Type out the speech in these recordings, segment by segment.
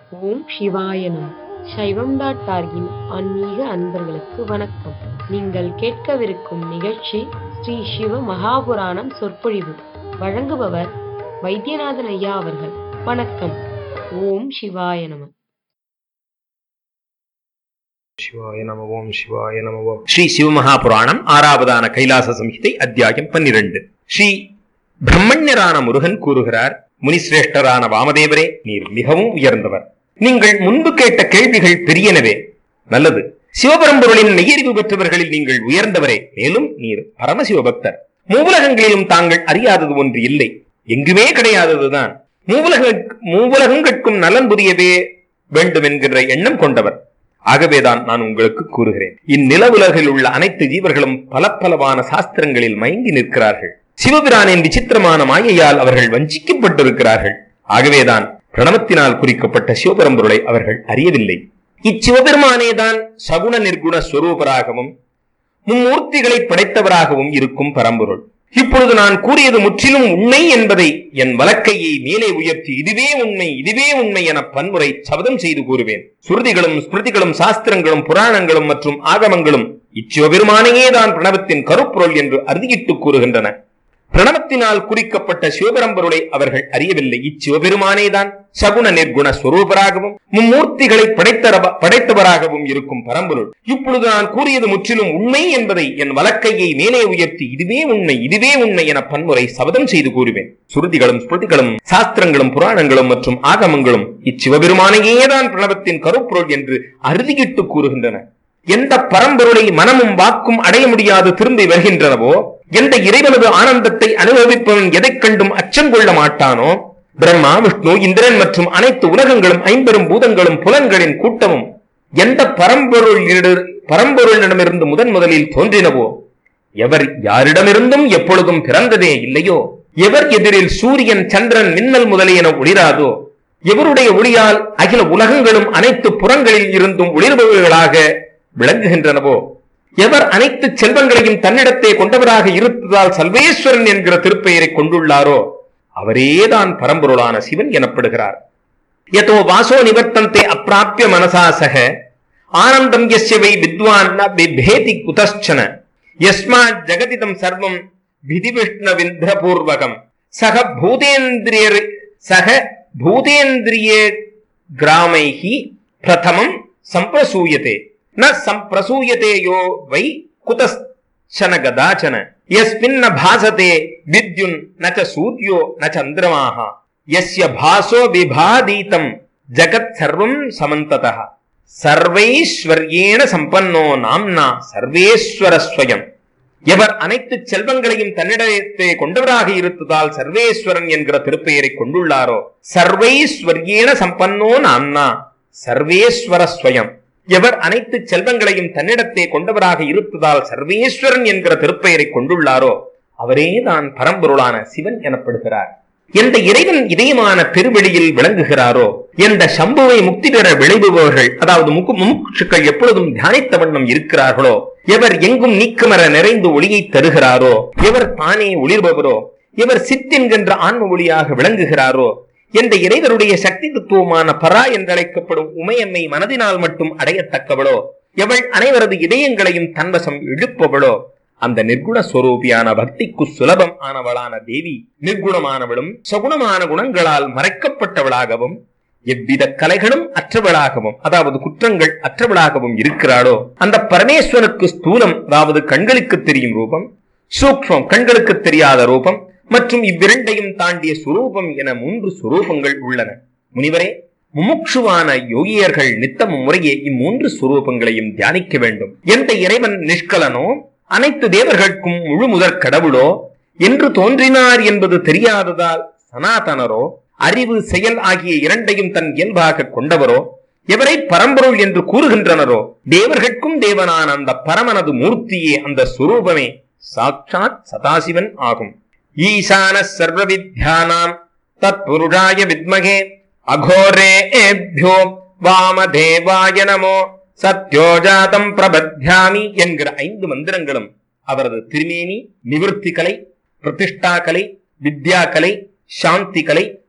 ஓம் சிவாய நம சைவம் டாட் டார்கின் ஆன்மீக அன்பர்களுக்கு வணக்கம் நீங்கள் கேட்கவிருக்கும் நிகழ்ச்சி ஸ்ரீ சிவ மகாபுராணம் சொற்பொழிவு வழங்குபவர் வைத்தியநாதன் ஐயா அவர்கள் வணக்கம் ஓம் சிவாய நம சிவாய நம ஓம் சிவாய நம ஓம் ஸ்ரீ சிவமகாபுராணம் ஆறாவதான கைலாச சம்ஹிதை அத்தியாயம் பன்னிரண்டு ஸ்ரீ பிரம்மண்யரான முருகன் கூறுகிறார் முனிசிரேஷ்டரான வாமதேவரே நீர் மிகவும் உயர்ந்தவர் நீங்கள் முன்பு கேட்ட கேள்விகள் பெரியனவே நல்லது சிவபரம்பொருளின் மெய்யறிவு பெற்றவர்களில் நீங்கள் உயர்ந்தவரே மேலும் நீர் பரமசிவ பக்தர் மூவுலகங்களிலும் தாங்கள் அறியாதது ஒன்று இல்லை எங்குமே கிடையாததுதான் மூவுலக மூவுலகங்கட்கும் நலன் புரியவே வேண்டும் என்கிற எண்ணம் கொண்டவர் ஆகவேதான் நான் உங்களுக்கு கூறுகிறேன் இந்நிலவுலகில் உள்ள அனைத்து ஜீவர்களும் பல பலவான சாஸ்திரங்களில் மயங்கி நிற்கிறார்கள் சிவபிரானின் விசித்திரமான மாயையால் அவர்கள் வஞ்சிக்கப்பட்டிருக்கிறார்கள் ஆகவேதான் பிரணவத்தினால் குறிக்கப்பட்ட சிவபரம்பொருளை அவர்கள் அறியவில்லை இச்சிவபெருமானேதான் சகுண நிர்குண ஸ்வரூபராகவும் மும்மூர்த்திகளை படைத்தவராகவும் இருக்கும் பரம்பொருள் இப்பொழுது நான் கூறியது முற்றிலும் உண்மை என்பதை என் வழக்கையை மேலே உயர்த்தி இதுவே உண்மை இதுவே உண்மை என பன்முறை சபதம் செய்து கூறுவேன் சுருதிகளும் ஸ்மிருதிகளும் சாஸ்திரங்களும் புராணங்களும் மற்றும் ஆகமங்களும் இச்சிவபெருமானையே தான் பிரணவத்தின் கருப்பொருள் என்று அறுதியிட்டு கூறுகின்றன பிரணவத்தினால் குறிக்கப்பட்ட சிவபரம்பொருளை அவர்கள் அறியவில்லை இச்சிவபெருமானே தான் சகுண நிர்குண ஸ்வரூபராகவும் மும்மூர்த்திகளை படைத்தர படைத்தவராகவும் இருக்கும் பரம்பொருள் இப்பொழுது நான் கூறியது முற்றிலும் உண்மை என்பதை என் வழக்கையை மேலே உயர்த்தி இதுவே உண்மை இதுவே உண்மை என பன்முறை சபதம் செய்து கூறுவேன் சுருதிகளும் ஸ்மிருதிகளும் சாஸ்திரங்களும் புராணங்களும் மற்றும் ஆகமங்களும் இச்சிவபெருமானையே தான் பிரணவத்தின் கருப்பொருள் என்று அறுதியிட்டு கூறுகின்றன எந்த பரம்பொருளை மனமும் வாக்கும் அடைய முடியாது திரும்பி வருகின்றனவோ எந்த இறைவனது ஆனந்தத்தை அனுபவிப்பவன் எதைக் கண்டும் அச்சம் கொள்ள மாட்டானோ பிரம்மா விஷ்ணு இந்திரன் மற்றும் அனைத்து உலகங்களும் ஐம்பெரும் பூதங்களும் புலன்களின் கூட்டமும் எந்த பரம்பொருள் பரம்பொருளிடமிருந்து முதன் முதலில் தோன்றினவோ எவர் யாரிடமிருந்தும் எப்பொழுதும் பிறந்ததே இல்லையோ எவர் எதிரில் சூரியன் சந்திரன் மின்னல் முதலியன ஒளிராதோ எவருடைய ஒளியால் அகில உலகங்களும் அனைத்து புறங்களில் இருந்தும் ஒளிர்பவர்களாக விளங்குகின்றனவோ எவர் அனைத்து செல்வங்களையும் தன்னிடத்தே கொண்டவராக இருப்பதால் சல்வேஸ்வரன் என்கிற திருப்பெயரை கொண்டுள்ளாரோ அவரேதான் பரம்பொருளான சிவன் எனப்படுகிறார் யதோ வாசோ நிவர்த்தந்தே அப்பிராப்பிய மனசாசக ஆனந்தம் எஸ்ய வை வித்வான் ந பிபேதி குதச்சன யஸ்மாத் ஜெகதிதம் சர்வம் விதிவிஷ்ணவிந்திரபூர்வகம் சக பூதேந்திரிய சக பூதேந்திரிய கிராமைஹி பிரதமம் சம்பிரசூயதே ந சம்பிரசூயதே யோ வை குதச்சன கதாச்சன யஸ்மின்ன பாசதே வித்யுன் ந ச சூர்யோ ந சந்திரமாஹ யஸ்ய பாசோ விபாதீதம் ஜகத் சர்வம் சமந்ததः சர்வைஸ்வர்யேன சம்பன்னோ நாம்னா சர்வேஸ்வர ஸ்வயம் எவர் அனைத்து செல்வங்களையும் தன்னிடத்தே கொண்டவராக இருப்பதால் சர்வேஸ்வரன் என்கிற திருப்பெயரை கொண்டுள்ளாரோ சர்வைஸ்வர்யேன சம்பன்னோ நாம்னா சர்வேஸ்வர ஸ்வயம் எவர் அனைத்து செல்வங்களையும் தன்னிடத்தே கொண்டவராக இருப்பதால் சர்வேஸ்வரன் என்கிற திருப்பெயரை கொண்டுள்ளாரோ அவரே தான் பரம்பொருளான சிவன் எனப்படுகிறார் எந்த இறைவன் இதயமான பெருவெளியில் விளங்குகிறாரோ எந்த சம்புவை முக்தி பெற விளைவுபவர்கள் அதாவது முமுட்சுக்கள் எப்பொழுதும் தியானித்த வண்ணம் இருக்கிறார்களோ எவர் எங்கும் நீக்கமர நிறைந்து ஒளியை தருகிறாரோ எவர் தானே ஒளிர்பவரோ எவர் சித்தென்கின்ற ஆன்ம ஒளியாக விளங்குகிறாரோ எந்த இறைவருடைய சக்தி தத்துவமான பரா என்றழைக்கப்படும் உமையம்மை மனதினால் மட்டும் அடையத்தக்கவளோ எவள் அனைவரது இதயங்களையும் தன்வசம் இழுப்பவளோ அந்த நிர்குண ஸ்வரூபியான பக்திக்கு சுலபம் ஆனவளான தேவி நிர்குணமானவளும் சகுணமான குணங்களால் மறைக்கப்பட்டவளாகவும் எவ்வித கலைகளும் அற்றவளாகவும் அதாவது குற்றங்கள் அற்றவளாகவும் இருக்கிறாளோ அந்த பரமேஸ்வரனுக்கு ஸ்தூலம் அதாவது கண்களுக்கு தெரியும் ரூபம் சூக்மம் கண்களுக்கு தெரியாத ரூபம் மற்றும் இவ்விரண்டையும் தாண்டிய சுரூபம் என மூன்று சுரூபங்கள் உள்ளன முனிவரே முமுட்சுவான யோகியர்கள் நித்தம் முறையே இம்மூன்று சுரூபங்களையும் தியானிக்க வேண்டும் எந்த இறைவன் நிஷ்கலனோ அனைத்து தேவர்களுக்கும் முழு முதற் கடவுளோ என்று தோன்றினார் என்பது தெரியாததால் சனாதனரோ அறிவு செயல் ஆகிய இரண்டையும் தன் இயல்பாக கொண்டவரோ எவரை பரம்பொருள் என்று கூறுகின்றனரோ தேவர்கட்கும் தேவனான அந்த பரமனது மூர்த்தியே அந்த சுரூபமே சாட்சாத் சதாசிவன் ஆகும் ஈசான சர்வ வித்யானாம் தத்புருஷாய வித்மகே அகோரேபியோ வாமதேவாய நமோ சத்யோஜாதம் பிரபத்யாமி என்கிற ஐந்து மந்திரங்களும் அவரது திருமேனி நிவிருத்தி கலை பிரதிஷ்டா கலை வித்யா கலை சாந்தி கலை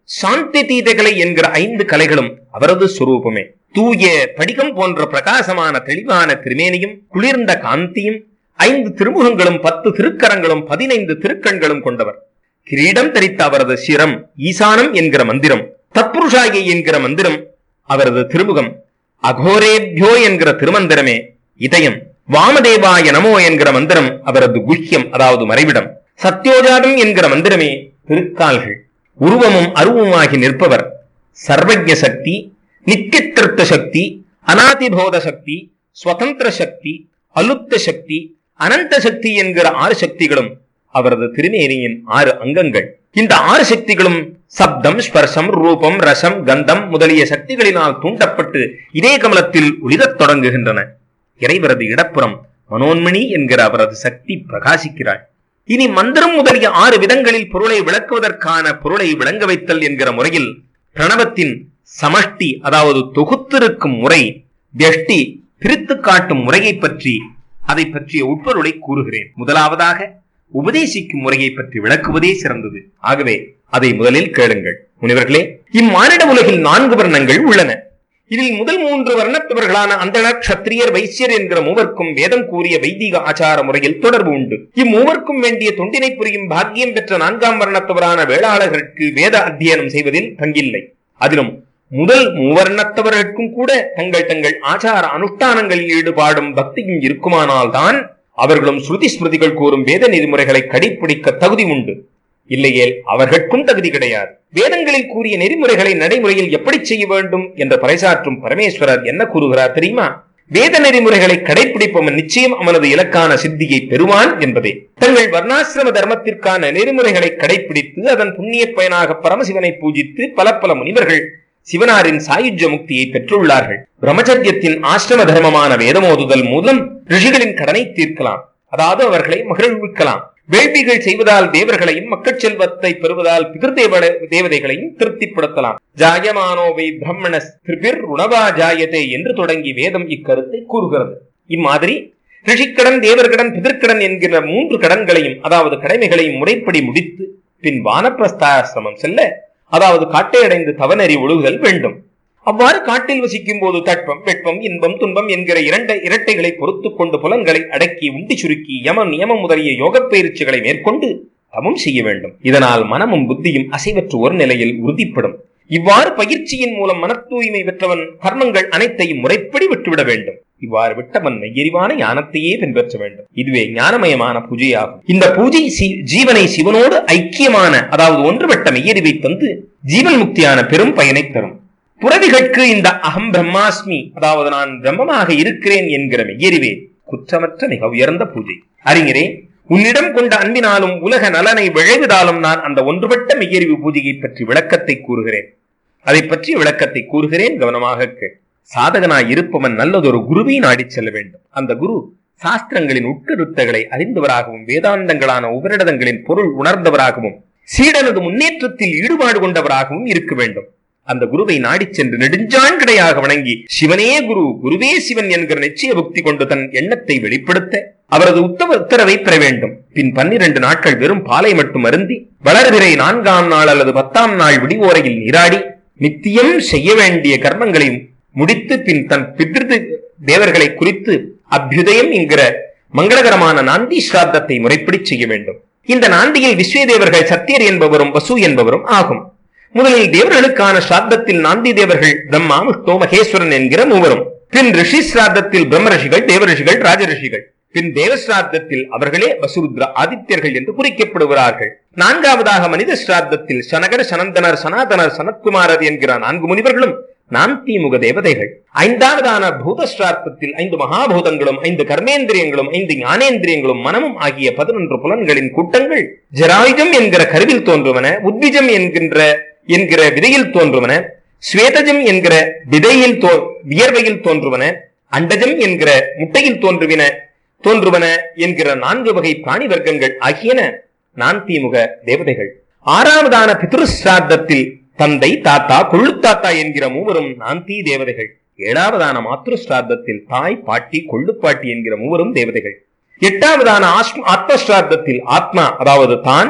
சாந்தி தீதைகளை என்கிற ஐந்து கலைகளும் அவரது சுரூபமே தூய படிகம் போன்ற பிரகாசமான தெளிவான திருமேனியும் குளிர்ந்த காந்தியும் ஐந்து திருமுகங்களும் பத்து திருக்கரங்களும் பதினைந்து திருக்கண்களும் கொண்டவர் கிரீடம் தரித்த அவரது சிரம் ஈசானம் என்கிற மந்திரம் தத்புருஷாயி என்கிற மந்திரம் அவரது திருமுகம் அகோரேபியோ என்கிற திருமந்திரமே இதயம் வாமதேவாய நமோ என்கிற மந்திரம் அவரது குஹ்யம் அதாவது மறைவிடம் சத்யோஜாதம் என்கிற மந்திரமே திருக்கால்கள் உருவமும் அருவமாகி நிற்பவர் சர்வஜ சக்தி நித்தியத்திருத்த சக்தி அநாதிபோத சக்தி ஸ்வதந்திர சக்தி அலுப்த சக்தி அனந்த சக்தி என்கிற ஆறு சக்திகளும் அவரது திருமேனியின் ஆறு அங்கங்கள் இந்த ஆறு சக்திகளும் சப்தம் ஸ்பர்சம் ரூபம் ரசம் கந்தம் முதலிய சக்திகளினால் தூண்டப்பட்டு இதே கமலத்தில் ஒளிரத் தொடங்குகின்றன இறைவரது இடப்புறம் மனோன்மணி என்கிற அவரது சக்தி பிரகாசிக்கிறாள் இனி மந்திரம் முதலிய ஆறு விதங்களில் பொருளை விளக்குவதற்கான பொருளை விளங்க வைத்தல் என்கிற முறையில் பிரணவத்தின் சமஷ்டி அதாவது தொகுத்திருக்கும் முறை வியஷ்டி பிரித்து காட்டும் முறையை பற்றி அதை பற்றிய உட்பொருளை கூறுகிறேன் முதலாவதாக உபதேசிக்கும் முறையை பற்றி விளக்குவதே சிறந்தது ஆகவே அதை முதலில் கேளுங்கள் முனிவர்களே இம்மானிட உலகில் நான்கு வர்ணங்கள் உள்ளன இதில் முதல் மூன்று வர்ணத்தவர்களான அந்தணர் க்ஷத்திரியர் வைசியர் என்கிற மூவர்க்கும் வேதம் கூறிய வைதிக ஆச்சார முறையில் தொடர்பு உண்டு இம்மூவர்க்கும் வேண்டிய தொண்டினை புரியும் பாக்கியம் பெற்ற நான்காம் வர்ணத்தவரான வேளாளர்களுக்கு வேத அத்தியனம் செய்வதில் பங்கில்லை அதிலும் முதல் மூவர்ணத்தவர்களுக்கும் கூட தங்கள் தங்கள் ஆச்சார அனுஷ்டானங்களில் ஈடுபாடும் பக்தியும் இருக்குமானால் தான் அவர்களும் ஸ்ருதி ஸ்மிருதிகள் கூறும் வேத நெறிமுறைகளை கடைபிடிக்க தகுதி உண்டு இல்லையேல் அவர்களுக்கும் தகுதி கிடையாது வேதங்களில் கூறிய நெறிமுறைகளை நடைமுறையில் எப்படி செய்ய வேண்டும் என்று பறைசாற்றும் பரமேஸ்வரர் என்ன கூறுகிறார் தெரியுமா வேத நெறிமுறைகளை கடைபிடிப்பவன் நிச்சயம் அவனது இலக்கான சித்தியை பெறுவான் என்பதே தங்கள் வர்ணாசிரம தர்மத்திற்கான நெறிமுறைகளை கடைபிடித்து அதன் புண்ணிய பயனாக பரமசிவனை பூஜித்து பல பல முனிவர்கள் சிவனாரின் சாயுஜ்ய முக்தியை பெற்றுள்ளார்கள் பிரம்மச்சரியத்தின் ஆசிரம தர்மமான வேதமோதுதல் மூலம் ரிஷிகளின் கடனை தீர்க்கலாம் அதாவது அவர்களை மகிழ்விக்கலாம் வேள்விகள் செய்வதால் தேவர்களையும் மக்கள் செல்வத்தை பெறுவதால் பிதிர்தேவ தேவதைகளையும் திருப்திப்படுத்தலாம் ஜாயமானோவை பிரம்மண திரிபிர் உணவா ஜாயதே என்று தொடங்கி வேதம் இக்கருத்தை கூறுகிறது இம்மாதிரி ரிஷிக்கடன் தேவர்கடன் பிதிர்க்கடன் என்கிற மூன்று கடன்களையும் அதாவது கடமைகளையும் முறைப்படி முடித்து பின் வானப்பிரஸ்தாசிரமம் செல்ல அதாவது காட்டை அடைந்து தவநெறி ஒழுகுதல் வேண்டும் அவ்வாறு காட்டில் வசிக்கும் போது தட்பம் வெட்பம் இன்பம் துன்பம் என்கிற இரண்டை இரட்டைகளை பொறுத்துக் கொண்டு புலன்களை அடக்கி உண்டி சுருக்கி யம நியமம் முதலிய யோகப் பயிற்சிகளை மேற்கொண்டு தவம் செய்ய வேண்டும் இதனால் மனமும் புத்தியும் அசைவற்று ஒரு நிலையில் உறுதிப்படும் இவ்வாறு பயிற்சியின் மூலம் மன தூய்மை பெற்றவன் கர்மங்கள் அனைத்தையும் முறைப்படி விட்டுவிட வேண்டும் இவ்வாறு விட்டவன் மெய்யறிவான ஞானத்தையே பின்பற்ற வேண்டும் இதுவே ஞானமயமான பூஜையாகும் இந்த பூஜை சி- ஜீவனை சிவனோடு ஐக்கியமான அதாவது ஒன்றுபட்ட மெய்யறிவை தந்து ஜீவன் முக்தியான பெரும் பயனை தரும் புறவிகளுக்கு இந்த அகம் பிரம்மாஸ்மி அதாவது நான் பிரம்மமாக இருக்கிறேன் என்கிற மெய்யறிவே குற்றமற்ற மிக உயர்ந்த பூஜை அறிஞரே உன்னிடம் கொண்ட அன்பினாலும் உலக நலனை விளைவதாலும் நான் அந்த ஒன்றுபட்ட மெய்யறிவு பூஜையை பற்றி விளக்கத்தை கூறுகிறேன் அதை பற்றி விளக்கத்தை கூறுகிறேன் கவனமாக கேள் சாதகனாய் இருப்பவன் நல்லதொரு குருவை நாடிச் செல்ல வேண்டும் அந்த குரு சாஸ்திரங்களின் உட்கருத்துகளை அறிந்தவராகவும் வேதாந்தங்களான உபரிடதங்களின் பொருள் உணர்ந்தவராகவும் சீடனது முன்னேற்றத்தில் ஈடுபாடு கொண்டவராகவும் இருக்க வேண்டும் அந்த குருவை நாடிச் சென்று நெடுஞ்சான் கிடையாக வணங்கி சிவனே குரு குருவே சிவன் என்கிற நிச்சய புக்தி கொண்டு தன் எண்ணத்தை வெளிப்படுத்த அவரது உத்தம உத்தரவை பெற வேண்டும் பின் பன்னிரண்டு நாட்கள் வெறும் பாலை மட்டும் அருந்தி வளர்பிறை நான்காம் நாள் அல்லது பத்தாம் நாள் விடிவோரையில் நீராடி நித்தியம் செய்ய வேண்டிய கர்மங்களை முடித்து பின் தன் பிதிர்து தேவர்களை குறித்து அபியுதயம் என்கிற மங்களகரமான நாந்தி ஸ்ராத்தத்தை முறைப்படி செய்ய வேண்டும் இந்த நாந்தியில் விஸ்வே தேவர்கள் சத்தியர் என்பவரும் வசு என்பவரும் ஆகும் முதலில் தேவர்களுக்கான ஸ்ராத்தத்தில் நாந்தி தேவர்கள் பிரம்மா விஷ்ணு மகேஸ்வரன் என்கிற மூவரும் பின் ரிஷி ஸ்ராத்தத்தில் பிரம்ம ரிஷிகள் தேவ ரிஷிகள் ராஜ ரிஷிகள் பின் தேவ ஸ்ராத்தத்தில் அவர்களே வசுருத்ர ஆதித்யர்கள் என்று குறிக்கப்படுகிறார்கள் நான்காவதாக மனித ஸ்ராத்தத்தில் சனகர் சனந்தனர் சனாதனர் சனத்குமாரர் என்கிற நான்கு முனிவர்களும் நான்திமுக தேவதைகள் ஐந்தாவதான பூத ஸ்ராத்தத்தில் ஐந்து மகாபூதங்களும் ஐந்து கர்மேந்திரியங்களும் ஐந்து ஞானேந்திரியங்களும் மனமும் ஆகிய பதினொன்று புலன்களின் கூட்டங்கள் ஜராயுஜம் என்கிற கருவில் தோன்றுவன உத்விஜம் என்கின்ற என்கிற விதையில் தோன்றுவன ஸ்வேதஜம் என்கிற விதையில் தோ வியர்வையில் தோன்றுவன அண்டஜம் என்கிற முட்டையில் தோன்றுவின தோன்றுவன என்கிற நான்கு வகை பிராணி வர்க்கங்கள் ஆகியன நான்திமுக தேவதைகள் ஆறாவதான பித்ருஸ்ராத்தத்தில் தந்தை தாத்தா கொள்ளு தாத்தா என்கிற மூவரும் நாந்தி தேவதைகள் ஏழாவதான மாத்ரு ஸ்ராத்தத்தில் தாய் பாட்டி கொள்ளுப்பாட்டி என்கிற மூவரும் தேவதைகள் எட்டாவதான ஆஸ்ம- ஆத்ம ஸ்ராத்தத்தில் ஆத்மா அதாவது தான்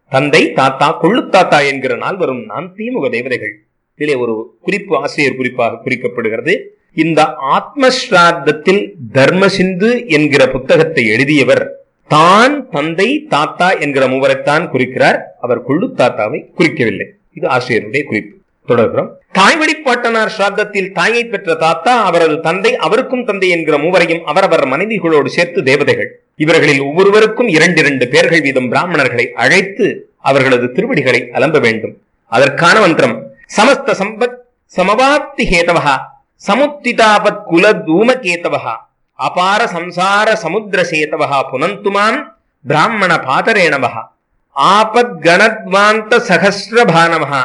தந்தை தாத்தா கொள்ளு தாத்தா என்கிற நாள் வரும் நான்தீமுக தேவதைகள் இதிலே ஒரு குறிப்பு ஆசிரியர் குறிப்பாக குறிக்கப்படுகிறது இந்த ஆத்மஸ்ராத்தத்தில் தர்மசிந்து என்கிற புத்தகத்தை எழுதியவர் தான் தந்தை தாத்தா என்கிற மூவரைத்தான் குறிக்கிறார் அவர் கொள்ளு தாத்தாவை குறிக்கவில்லை இது ஆசிரியருடைய குறிப்பு தொடர்கிறோம் தாய் வழிபாட்டனார் ஸ்ராத்தத்தில் தாயை பெற்ற தாத்தா அவரது தந்தை அவருக்கும் தந்தை என்கிற மூவரையும் அவரவர் மனைவிகளோடு சேர்த்து தேவதைகள் இவர்களில் ஒவ்வொருவருக்கும் இரண்டு இரண்டு பேர்கள் வீதம் பிராமணர்களை அழைத்து அவர்களது திருவடிகளை அலம்ப வேண்டும் அதற்கான மந்திரம் சமஸ்த சம்பத் சமவாப்தி ஹேதவா சமுத்திதாபத் குல தூமகேதவா அபார சம்சார சமுத்திர சேதவா புனந்துமாம் பிராமண பாதரேணவா ஆபத் கணத்வாந்த சகசிரபானவா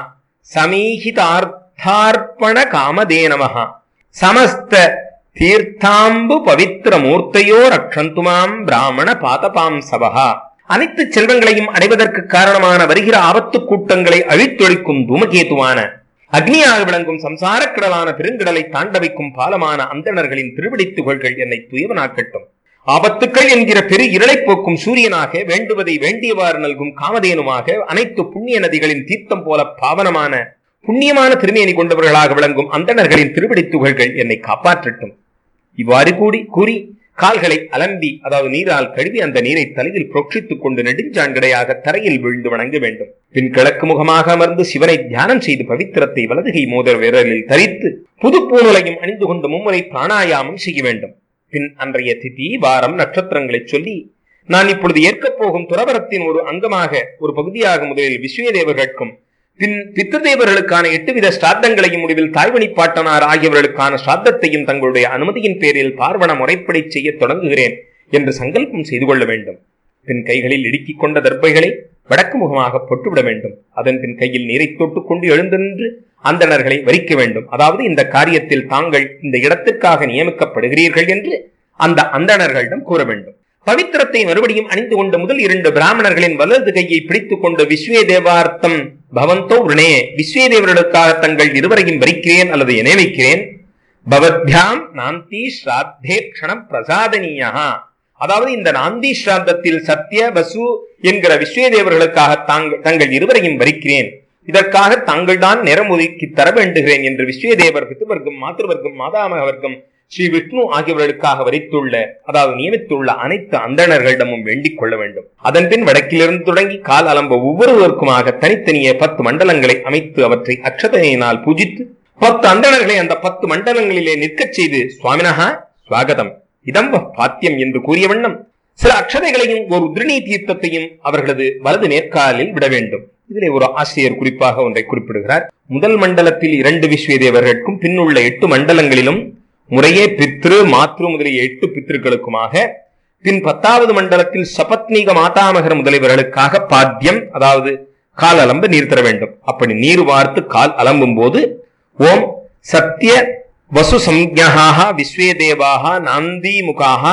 சமீஹிதார்த்தார்ப்பண காமதேனவः சமஸ்த தீர்த்தாம்பு பவித்திர மூர்த்தையோ ரக்ஷந்துமாம் பிராமண பாதபாம் சபகா அனைத்து செல்வங்களையும் அடைவதற்கு காரணமான வருகிற ஆபத்து கூட்டங்களை அழித்தொழிக்கும் தூமகேதுவான அக்னியாக விளங்கும் சம்சாரக் கடலான பெருங்கடலை தாண்ட வைக்கும் பாலமான அந்தணர்களின் திருவிடை துகள்கள் என்னை துயவனாக்கட்டும் ஆபத்துக்கள் என்கிற பெரு இருளை போக்கும் சூரியனாக வேண்டுவதை வேண்டியவாறு நல்கும் காமதேனுமாக அனைத்து புண்ணிய நதிகளின் தீர்த்தம் போல பாவனமான புண்ணியமான திருமேனி கொண்டவர்களாக விளங்கும் அந்தணர்களின் திருவிடை துகள்கள் என்னை காப்பாற்றட்டும் இவ்வாறு கூடி கூறி கால்களை அலம்பி அதாவது நீரால் கழுவி அந்த நீரை தலையில் புரோட்சித்துக் கொண்டு நெடுஞ்சான்கடையாக தரையில் விழுந்து வணங்க வேண்டும் பின் கிழக்கு முகமாக அமர்ந்து சிவனை தியானம் செய்து பவித்திரத்தை வலதுகை மோதிர விரலில் தரித்து புது பூணுலையும் அணிந்து கொண்டு மும்முறை பிராணாயாமம் செய்ய வேண்டும் பின் அன்றைய திதி வாரம் நட்சத்திரங்களை சொல்லி நான் இப்பொழுது ஏற்கப் போகும் துறவரத்தின் ஒரு அங்கமாக ஒரு பகுதியாக முதலில் விஸ்வதேவர்களுக்கும் பின் பித்திருதேவர்களுக்கான எட்டுவித ஸ்ராத்தங்களையும் முடிவில் தாய்வழி பாட்டனார் ஆகியவர்களுக்கான ஸ்ராத்தத்தையும் தங்களுடைய அனுமதியின் பேரில் பார்வண முறைப்படி செய்ய தொடங்குகிறேன் என்று சங்கல்பம் செய்து கொள்ள வேண்டும் பின் கைகளில் இடுக்கிக் கொண்ட தர்பைகளை வடக்கு முகமாக பொட்டுவிட வேண்டும் அதன் பின் கையில் நீரை தொட்டுக் கொண்டு எழுந்து நின்று அந்தணர்களை வரிக்க வேண்டும் அதாவது இந்த காரியத்தில் தாங்கள் இந்த இடத்திற்காக நியமிக்கப்படுகிறீர்கள் என்று அந்த அந்தணர்களிடம் கூற வேண்டும் பவித்திரத்தை மறுபடியும் அணிந்து கொண்ட முதல் இரண்டு பிராமணர்களின் வலது கையை பிடித்துக் கொண்டு விஸ்வே தேவார்த்தம் பவந்தோ உடனே விஸ்வே தேவர்களுக்காக தங்கள் இருவரையும் வரிக்கிறேன் அல்லது இணைவிக்கிறேன் பவத்யாம் நாந்தி ஸ்ராத்தே க்ஷண பிரசாதனீயா அதாவது இந்த நாந்தி ஸ்ராத்தத்தில் சத்ய வசு என்கிற விஸ்வே தேவர்களுக்காக தாங்கள் தங்கள் இருவரையும் வரிக்கிறேன் இதற்காக தாங்கள் தான் நேரம் ஒதுக்கி தர வேண்டுகிறேன் என்று விஸ்வதேவர் பித்துவர்க்கம் மாத்திருவர்க்கம் மாதாமக வர்க்கம் ஸ்ரீ விஷ்ணு ஆகியவர்களுக்காக வரித்துள்ள அதாவது நியமித்துள்ள அனைத்து அந்தணர்களிடமும் வேண்டிக் கொள்ள வேண்டும் அதன் பின் வடக்கிலிருந்து தொடங்கி கால் அலம்ப ஒவ்வொருவருக்குமாக தனித்தனியே பத்து மண்டலங்களை அமைத்து அவற்றை அக்ஷதையினால் பூஜித்து பத்து அந்தணர்களை அந்த பத்து மண்டலங்களிலே நிற்கச் செய்து சுவாமினஹா சுவாகதம் இதம் பாத்தியம் என்று கூறிய வண்ணம் சில அக்ஷதைகளையும் ஒரு உதிரணி தீர்த்தத்தையும் அவர்களது வலது நேர்காலில் விட வேண்டும் இதிலே ஒரு ஆசிரியர் குறிப்பாக ஒன்றை குறிப்பிடுகிறார் முதல் மண்டலத்தில் இரண்டு விஸ்வதேவர்களுக்கும் பின்னுள்ள எட்டு மண்டலங்களிலும் முறையே பித்ரு மாத்ரு முதலிய எட்டு பித்ருக்களுக்குமாக பின் பத்தாவது மண்டலத்தில் சபத்னீக மாதாமகர் முதலியவர்களுக்காக பாத்தியம் அதாவது கால் அலம்ப நீர் தர வேண்டும் அப்படி நீர் வார்த்து கால் அலம்பும் போது ஓம் சத்ய வசு சம்ஞாக விஸ்வே தேவாக நாந்தி முகாக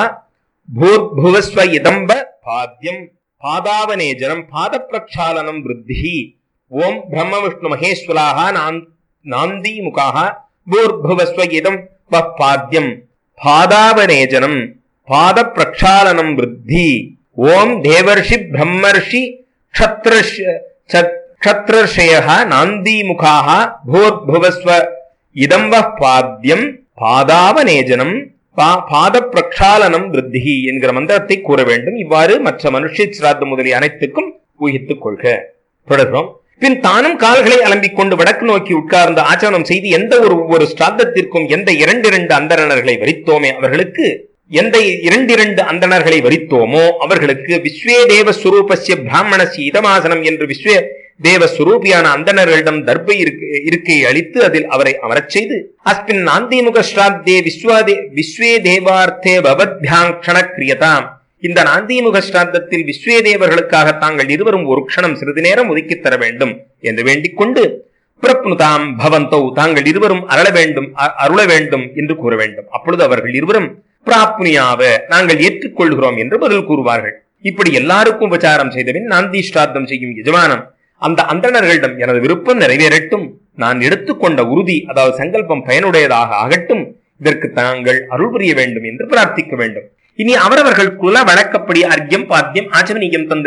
பூர்புவஸ்வ இதம்ப பாத்தியம் பாதாவனேஜனம் பாத பிரக்ஷாலனம் விருத்தி ஓம் பிரம்ம விஷ்ணு மகேஸ்வராக நாந்தி முகாக பூர்புவஸ்வ இதம் பாத்தியம் பாதாவனேஜனம் பாத பிரக்ஷாலனம் விருத்தி ஓம் தேவர்ஷி பிரம்மர்ஷி க்ஷத்ரஷய நாந்தி முகாக பூர்புவஸ்வ இதம்ப பாத்தியம் பாதாவனேஜனம் பாத பிரக்ஷாலனம் விருத்தி என்கிற மந்திரத்தை கூற வேண்டும் இவ்வாறு மற்ற மனுஷ சிராத்தம் முதலிய அனைத்துக்கும் ஊகித்துக் கொள்க தொடர்கிறோம் பின் தானும் கால்களை அலம்பிக் கொண்டு வடக்கு நோக்கி உட்கார்ந்து ஆச்சரணம் செய்து எந்த ஒரு ஒவ்வொரு ஸ்ராத்தத்திற்கும் எந்த இரண்டு இரண்டு அந்தணர்களை வரித்தோமே அவர்களுக்கு எந்த இரண்டிரண்டு அந்தணர்களை வரித்தோமோ அவர்களுக்கு விஸ்வே தேவ சுரூபஸ்ய பிராமணசி இதமாசனம் என்று விஸ்வே தேவ சுரூபியான அந்தணர்களிடம் தர்பை இருக்கையை அளித்து அதில் அவரை அமரச் செய்து அஸ்மின் நாந்திமுக ஸ்ராத்தே விஸ்வாதே விஸ்வே தேவார்த்தே பவத்யாங்ஷண கிரியதாம் இந்த நாந்திமுக ஸ்ராத்தத்தில் விஸ்வே தேவர்களுக்காக தாங்கள் இருவரும் ஒரு க்ஷணம் சிறிது நேரம் ஒதுக்கித் தர வேண்டும் என்று வேண்டிக் கொண்டு பிரப்னுதாம் பவந்தோ தாங்கள் இருவரும் அருள வேண்டும் அருள வேண்டும் என்று கூற வேண்டும் அப்பொழுது அவர்கள் இருவரும் பிராப்னியாவ நாங்கள் ஏற்றுக்கொள்கிறோம் என்று பதில் கூறுவார்கள் இப்படி எல்லாருக்கும் உபச்சாரம் செய்தபின் நாந்தி ஸ்ராத்தம் செய்யும் எஜமானம் அந்த அந்தணர்களிடம் எனது விருப்பம் நிறைவேறட்டும் நான் எடுத்துக்கொண்ட உறுதி அதாவது சங்கல்பம் பயனுடையதாக ஆகட்டும் இதற்கு தாங்கள் அருள் புரிய வேண்டும் என்று பிரார்த்திக்க வேண்டும் இனி அவரவர்கள் குல வழக்கப்படி அர்க்கியம் பாத்தியம் ஆச்சமனியம் தந்து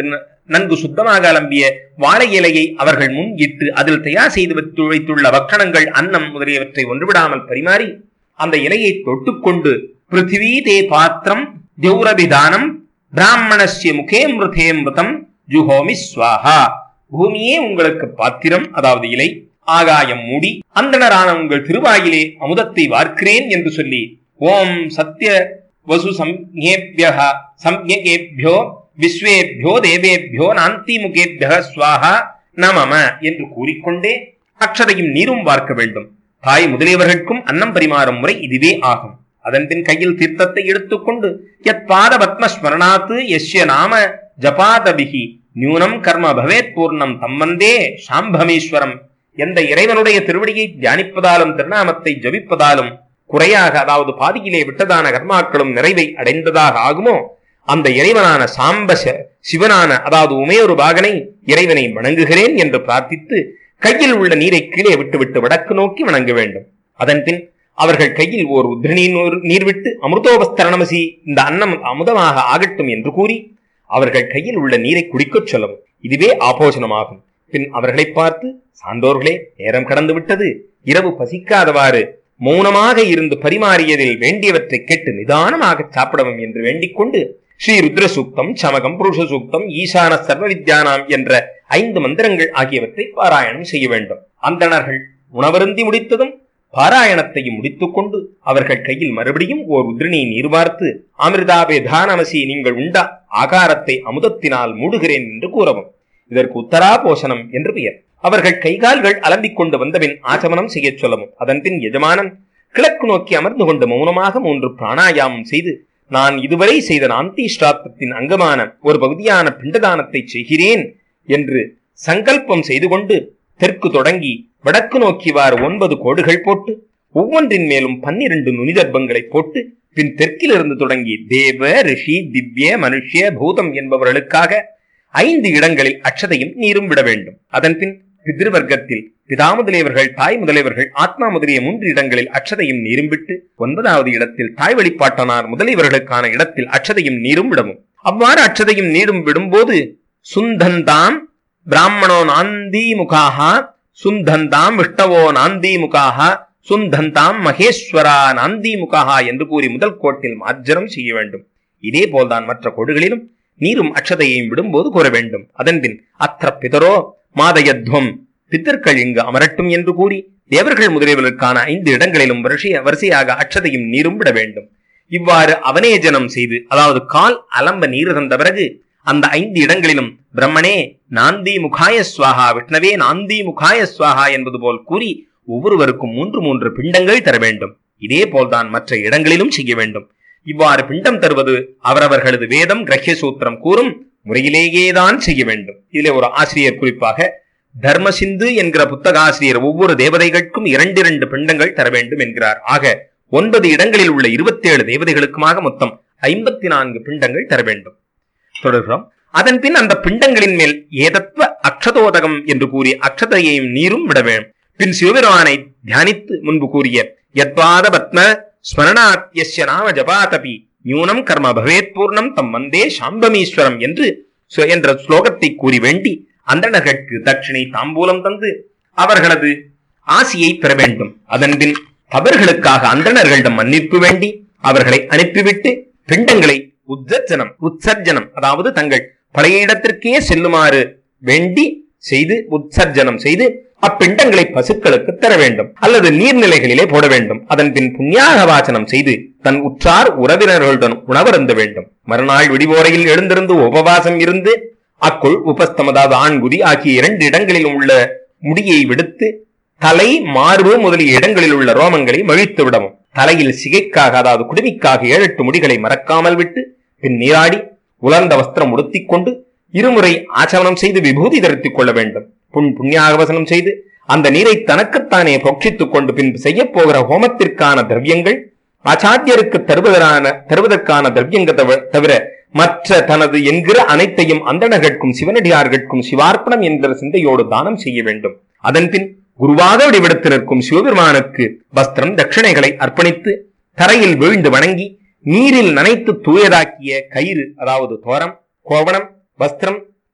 நன்கு சுத்தமாக அலம்பிய வாழை இலையை அவர்கள் முன் இட்டு அதில் தயார் செய்து வைத்து வைத்துள்ள பக்ஷணங்கள் அன்னம் முதலியவற்றை ஒன்றுவிடாமல் பரிமாறி அந்த இலையை தொட்டுக்கொண்டு பிருத்திவி தே பாத்திரம் திௌரபிதானம் பிராமணஸ்ய முகே மிருதே மிருதம் ஜுஹோமி ஸ்வாஹா பூமியே உங்களுக்கு பாத்திரம் அதாவது இலை ஆகாயம் மூடி அந்தணரான உங்கள் திருவாயிலே அமுதத்தை வார்க்கிறேன் என்று சொல்லி ஓம் சத்ய வசு சம்யேபியः சம்யகேபியோ விஸ்வேபியோ தேவேபியோ நாந்தி முகேபியः ஸ்வாஹா நமம என்று கூறிக்கொண்டே அக்ஷதையும் நீரும் பார்க்க வேண்டும் தாய் முதலியவர்களுக்கும் அன்னம் பரிமாறும் முறை இதுவே ஆகும் அதன்பின் கையில் தீர்த்தத்தை எடுத்துக்கொண்டு யத் பாத பத்ம ஸ்மரணாத்து யஸ்ய நாம ஜபாதபிகி நியூனம் கர்ம பவேத் பூர்ணம் தம்மந்தே சாம்பமீஸ்வரம் எந்த இறைவனுடைய திருவடியை தியானிப்பதாலும் திருநாமத்தை ஜபிப்பதாலும் குறையாக அதாவது பாதியிலே விட்டதான கர்மாக்களும் நிறைவை அடைந்ததாக ஆகுமோ அந்த இறைவனான சாம்ப ச- சிவனான அதாவது உமையொரு பாகனை இறைவனை வணங்குகிறேன் என்று பிரார்த்தித்து கையில் உள்ள நீரை கீழே விட்டுவிட்டு வடக்கு நோக்கி வணங்க வேண்டும் அதன்பின் அவர்கள் கையில் ஓர் உத்ரணி நூறு- நீர் விட்டு அமிர்தோபஸ்தரணமசி இந்த அன்னம் அமுதமாக ஆகட்டும் என்று கூறி அவர்கள் கையில் உள்ள நீரை குடிக்கச் சொல்லவும் இதுவே ஆபோஷனமாகும் பின் அவர்களை பார்த்து சான்றோர்களே நேரம் கடந்து விட்டது இரவு பசிக்காதவாறு மௌனமாக இருந்து பரிமாறியதில் வேண்டியவற்றை கேட்டு நிதானமாக சாப்பிடவும் என்று வேண்டிக் கொண்டு ஸ்ரீ ருத்ர சூக்தம் சமகம் புருஷ சூக்தம் ஈசான சர்வ வித்யானாம் என்ற ஐந்து மந்திரங்கள் ஆகியவற்றை பாராயணம் செய்ய வேண்டும் அந்தணர்கள் உணவருந்தி முடித்ததும் பாராயணத்தையும் முடித்துக் கொண்டு அவர்கள் கையில் மறுபடியும் ஓர் உதிரணியை நீர் பார்த்து அமிர்தாபே தானமசி நீங்கள் உண்ட ஆகாரத்தை அமுதத்தினால் மூடுகிறேன் என்று கூறவும் இதற்கு உத்தரா போஷணம் என்று பெயர் அவர்கள் கைகால்கள் அலம்பிக் கொண்டு வந்தபின் ஆச்சமனம் செய்யச் சொல்லவும் அதன்பின் எஜமானன் கிழக்கு நோக்கி அமர்ந்து கொண்டு மௌனமாக மூன்று பிராணாயாமம் செய்து நான் இதுவரை செய்த நாந்தீஷ்டாத்தத்தின் அங்கமான ஒரு பகுதியான பிண்டதானத்தை செய்கிறேன் என்று சங்கல்பம் செய்து கொண்டு தெற்கு தொடங்கி வடக்கு நோக்கிவாறு ஒன்பது கோடுகள் போட்டு ஒவ்வொன்றின் மேலும் பன்னிரண்டு நுனிதர்பங்களை போட்டு பின் தெற்கிலிருந்து தொடங்கி தேவ ரிஷி திவ்ய மனுஷ்ய பூதம் என்பவர்களுக்காக ஐந்து இடங்களில் அட்சதையும் நீரும் விட வேண்டும் அதன்பின் பிதிருவர்க்கத்தில் பிதா முதலியவர்கள் தாய் முதலியவர்கள் ஆத்மா முதலிய மூன்று இடங்களில் அட்சதையும் நீரும் விட்டு ஒன்பதாவது இடத்தில் தாய் வழிபாட்டனார் முதலியவர்களுக்கான இடத்தில் அட்சதையும் நீரும் விடவும் அவ்வாறு அட்சதையும் நீரும் விடும்போது சுந்தந்தாம் பிராமணோ நாந்தி முகாஹா சுந்தந்தாம் விஷ்ணவோ நாந்தி முகாஹா சுந்தந்தாம் மகேஸ்வரா நாந்தி முகாஹா என்று கூறி முதல் கோட்டில் மார்ஜனம் செய்ய வேண்டும் இதே போல்தான் மற்ற கோடுகளிலும் நீரும் அக்ஷதையையும் விடும்போது கூற வேண்டும் அதன்பின் அத்திர பிதரோ மாதயத்வம் பித்தர்கள் இங்கு அமரட்டும் என்று கூறி தேவர்கள் முதலியவர்களுக்கான ஐந்து இடங்களிலும் வரிசைய வரிசையாக அக்ஷதையும் நீரும் விட வேண்டும் இவ்வாறு அவனேஜனம் செய்து அதாவது கால் அலம்ப நீர் தந்த பிறகு அந்த ஐந்து இடங்களிலும் பிரம்மனே நாந்தி முகாய ஸ்வாஹா விஷ்ணவே நாந்தி முகாய ஸ்வாஹா என்பது போல் கூறி ஒவ்வொருவருக்கும் மூன்று மூன்று பிண்டங்கள் தர வேண்டும் இதே போல்தான் மற்ற இடங்களிலும் செய்ய வேண்டும் இவ்வாறு பிண்டம் தருவது அவரவர்களது வேதம் கிரஹ்ய சூத்திரம் கூறும் முறையிலேயேதான் செய்ய வேண்டும் இதிலே ஒரு ஆசிரியர் குறிப்பாக தர்மசிந்து என்கிற புத்தக ஆசிரியர் ஒவ்வொரு தேவதைகளுக்கும் இரண்டு இரண்டு பிண்டங்கள் தர வேண்டும் என்கிறார் ஆக ஒன்பது இடங்களில் உள்ள இருபத்தி ஏழு தேவதைகளுக்குமாக மொத்தம் ஐம்பத்தி நான்கு பிண்டங்கள் தர வேண்டும் தொடர்கிறோம் அதன் பின் அந்த பிண்டங்களின் மேல் ஏதத்வ அக்ஷதோதகம் என்று கூறி அக்ஷதையையும் நீரும் விட வேண்டும் பின் சிவபெருமானை தியானித்து முன்பு கூறிய யத்வாத பத்ம ஸ்மரணாத் யஸ்ய நாம ஜபாதபி நியூனம் கர்ம பவேத் பூர்ணம் தம் வந்தே சாம்பமீஸ்வரம் என்று சு- என்ற ஸ்லோகத்தை கூறி வேண்டி அந்தணர்களுக்கு தட்சிணை தாம்பூலம் தந்து அவர்களது ஆசியை பெற வேண்டும் அதன்பின் தவறுகளுக்காக அந்தணர்களிடம் மன்னிப்பு வேண்டி அவர்களை அனுப்பிவிட்டு பிண்டங்களை உத்சர்ஜனம் உற்சர்ஜனம் அதாவது தங்கள் பழைய இடத்திற்கே செல்லுமாறு வேண்டி செய்து உற்சர்ஜனம் செய்து அப்பிண்டங்களை பசுக்களுக்கு தர வேண்டும் அல்லது நீர்நிலைகளிலே போட வேண்டும் அதன் பின் புண்ணியாக வாசனம் செய்து தன் உற்றார் உறவினர்களுடன் உணவருந்த வேண்டும் மறுநாள் விடிவோரையில் எழுந்திருந்து உபவாசம் இருந்து அக்குள் உபஸ்தமதாவது ஆண்குதி ஆகிய இரண்டு இடங்களில் உள்ள முடியை விடுத்து தலை மார்பு முதலிய இடங்களில் உள்ள ரோமங்களை மழித்து விடவும் தலையில் சிகைக்காக அதாவது குடுமிக்காக ஏழு எட்டு முடிகளை மறக்காமல் விட்டு பின் நீராடி உலர்ந்த வஸ்திரம் உடுத்திக் கொண்டு இருமுறை ஆச்சமனம் செய்து விபூதி தரித்துக் கொள்ள வேண்டும் புண் புண்ணியாகவசனம் செய்து அந்த நீரை தனக்குத்தானே பொக்ஷித்துக் கொண்டு பின் செய்யப் போகிற ஹோமத்திற்கான திரவியங்கள் ஆச்சாரியருக்கு தருவதற்கான தருவதற்கான திரவியங்க தவிர மற்ற தனது என்கிற அனைத்தையும் அந்தணர்களுக்கும் சிவனடியார்களுக்கும் சிவார்ப்பணம் என்கிற சிந்தையோடு தானம் செய்ய வேண்டும் அதன்பின் குருவாக வடிவெடுத்து நிற்கும் சிவபெருமானுக்கு வஸ்திரம் தட்சிணைகளை அர்ப்பணித்து தரையில் வீழ்ந்து வணங்கி நீரில் நனைத்து தூயதாக்கிய கயிறு அதாவது தோரம் கோவணம் வஸ்திரம்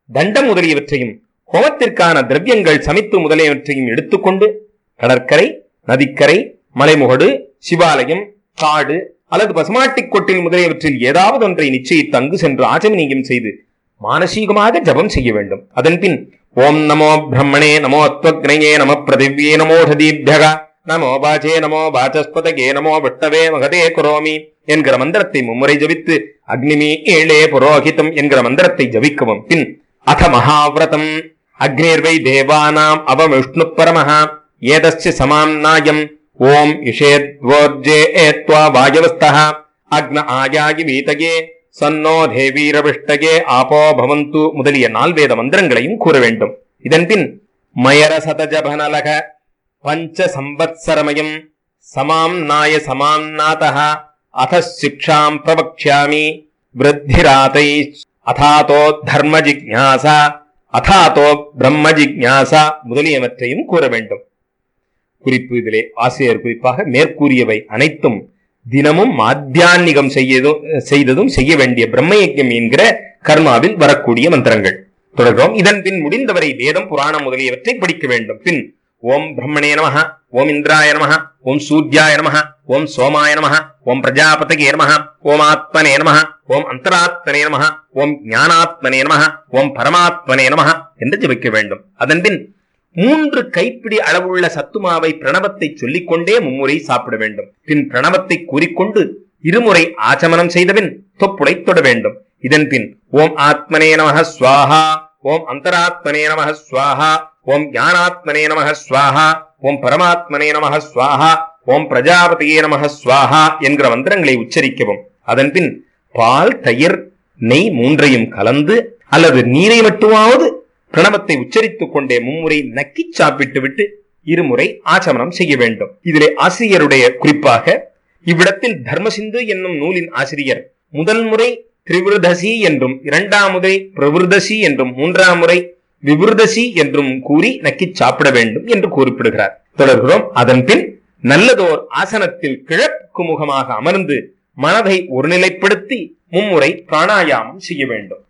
தண்டம் முதலியவற்றையும் ஹோமத்திற்கான திரவியங்கள் சமித்து முதலியவற்றையும் எடுத்துக்கொண்டு கடற்கரை நதிக்கரை மலைமுகடு சிவாலயம் காடு அல்லது பசுமாட்டிக் கொட்டில் முதலியவற்றில் ஏதாவது ஒன்றை நிச்சயித்து அங்கு சென்று ஆச்சமனியம் செய்து மானசீகமாக ஜபம் செய்ய வேண்டும் அதன்பின் ஓம் நமோ பிரம்மணே நமோ அத்வக்னயே நம பிரதிவ்யே நமோ ஹதீபியக நமோ வாச்சே நமோ வாச்சஸ்பதகே நமோ விட்டவே மகதே குரோமி என்கிற மந்திரத்தை மும்முறை ஜபித்து அக்னிமி ஏழே புரோஹிதம் என்கிற மந்திரத்தை ஜபிக்கவும் பின் அத மகாவிரதம் அக்னிர்வை தேவானாம் அவவிஷ்ணு பரமஹ ஏதஸ்ய சமாம் நாயம் ஓம் இஷேத்வோர்ஜே ஏத்வா வாயவஸ்தः அக்ன ஆயாயி வீதகே சன்னோ தேவீரவிஷ்டகே ஆபோ பவந்து முதலிய நால்வேத மந்திரங்களையும் கூற வேண்டும் இதன்பின் மயர சதஜபனலக பஞ்ச சம்பத்சரமயம் சமாம் நாய சமாம் நாதः அத சிக்ஷாம் பிரவக்ஷ்யாமி விருத்திராதை அதாதோ தர்ம ஜிக்ஞாசா அதாதோ பிரம்ம ஜிக்ஞாசா முதலியவற்றையும் கூற வேண்டும் குறிப்பு இதிலே ஆசிரியர் குறிப்பாக மேற்கூறியவை அனைத்தும் தினமும் மாத்தியான்னிகம் செய்யதும் செய்ததும் செய்ய வேண்டிய பிரம்மயஜம் என்கிற கர்மாவில் வரக்கூடிய மந்திரங்கள் தொடர்கிறோம் இதன் பின் முடிந்தவரை வேதம் புராணம் முதலியவற்றை படிக்க வேண்டும் பின் ஓம் பிரம்மணே நமஹ ஓம் இந்திராய நமஹ ஓம் சூர்யாய நமஹ ஓம் சோமாய நமஹ ஓம் பிரஜாபதகே நமஹ ஓம் ஆத்மனே நமஹ ஓம் அந்தராத்மனே நமஹ ஓம் ஞானாத்மனே நமஹ ஓம் பரமாத்மனே நமஹ என்று ஜபிக்க வேண்டும் அதன்பின் மூன்று கைப்பிடி அளவுள்ள சத்துமாவை பிரணவத்தை சொல்லிக்கொண்டே மும்முறை சாப்பிட வேண்டும் பின் பிரணவத்தை கூறிக்கொண்டு இருமுறை ஆச்சமனம் செய்தபின் தொப்புளை தொட வேண்டும் இதன் பின் ஓம் ஆத்மனே நமஹ ஸ்வாஹா ஓம் அந்தராத்மனே நமஹ ஸ்வாஹா ஓம் ஞானாத்மனே நமஹ ஸ்வாஹா ஓம் பரமாத்மனே நமஹ ஸ்வாஹா ஓம் பிரஜாபதியே நமஹ ஸ்வாஹா என்கிற மந்திரங்களை உச்சரிக்கவும் அதன் பின் பால் தயிர் நெய் மூன்றையும் கலந்து அல்லது நீரை மட்டுமாவது பிரணவத்தை உச்சரித்துக் கொண்டே மும்முறை நக்கி சாப்பிட்டு விட்டு இருமுறை ஆச்சமனம் செய்ய வேண்டும் இதிலே ஆசிரியருடைய குறிப்பாக இவ்விடத்தில் தர்மசிந்து என்னும் நூலின் ஆசிரியர் முதல் முறை திரிவிருதசி என்றும் இரண்டாம் முறை பிரவிருதசி என்றும் மூன்றாம் முறை விவிருதசி என்றும் கூறி நக்கி சாப்பிட வேண்டும் என்று குறிப்பிடுகிறார் தொடர்கிறோம் அதன் பின் நல்லதோர் ஆசனத்தில் கிழக்கு முகமாக அமர்ந்து மனதை ஒருநிலைப்படுத்தி மும்முறை பிராணாயாமம் செய்ய வேண்டும்